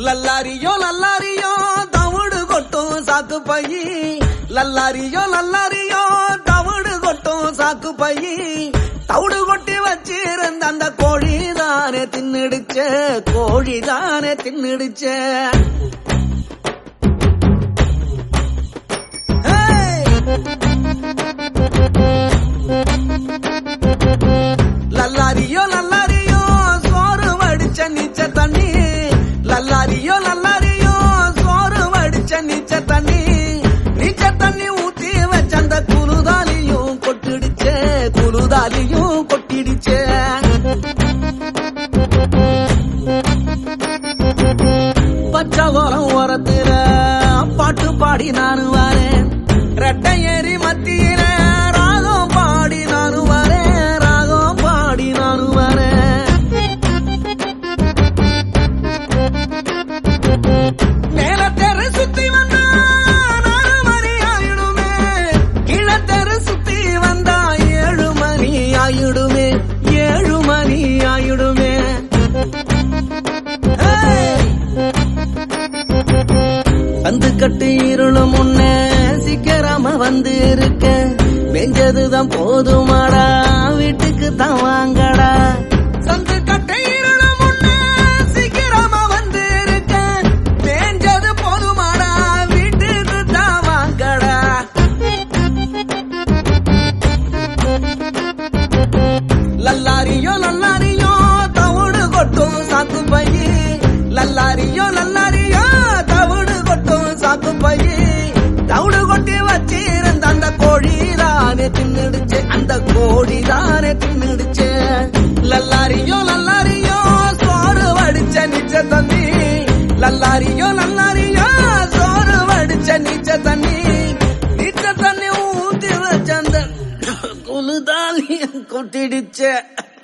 லல்லாரியோ லல்லாரியோ தவிடு கொட்டும் சாக்கு பையி லல்லாரியோ லல்லாரியோ தவிடு கொட்டும் சாக்கு பையி தவிடு கொட்டி வச்சிருந்த அந்த கோழி தானே தின்னுடுச்ச கோழி தானே தின்னுடுச்ச லல்லாரியோ லல்லாரியோ சோறு வடிச்ச நீச்ச தண்ணி லல்லாரியோ லல்லாரியோ சோறு வடிச்ச நீச்ச தண்ணி நீச்ச தண்ணி ஊத்தி வச்ச அந்த குலுதாலியும் கொட்டிடுச்சே குலுதாலியும் கொட்டிடுச்சே பச்சை கோலம் ஓரத்துல பாட்டு பாடி நானு வரேன் ரெட்டை ஏறி மத்தியில ராகம் பாடி நானு வரேன் ராகம் பாடி நானு வரேன் மேல தெரு சுத்தி வந்தா நாலு மணி ஆயிடுமே கீழே தெரு சுத்தி வந்தா ஏழு மணி ஆயிடுமே ஏழு மணி ஆயிடுமே ஏய்! வந்து கட்டு இருளும் முன்னே சீக்கிரமா வந்து இருக்க வெஞ்சதுதான் போதுமாடா வீட்டுக்கு தான் வாங்கடா சந்து கட்டு இருளும் முன்னே சீக்கிரமா வந்து இருக்க வேஞ்சது போதுமாடா வீட்டுக்கு தான் வாங்கடா லல்லாரியோ லல்லாரியோ தவிடு கொட்டும் சாக்கு பையி லல்லாரியோ லல்லாரியோ தவிடு கொட்டும் சாக்கு பையி தவிடு கொட்டி வச்சிருந்த அந்த கோழி தானே தின்னுடுச்சு அந்த கோழி தானே தின்னுடுச்சு லல்லாரியோ லல்லாரியோ சோறு வடிச்ச நிச்ச தண்ணி லல்லாரியோ லல்லாரியோ சோறு வடிச்ச நிச்ச தண்ணி நிச்ச தண்ணி ஊத்தி வச்ச அந்த குலுதாலியும் கொட்டிடுச்சே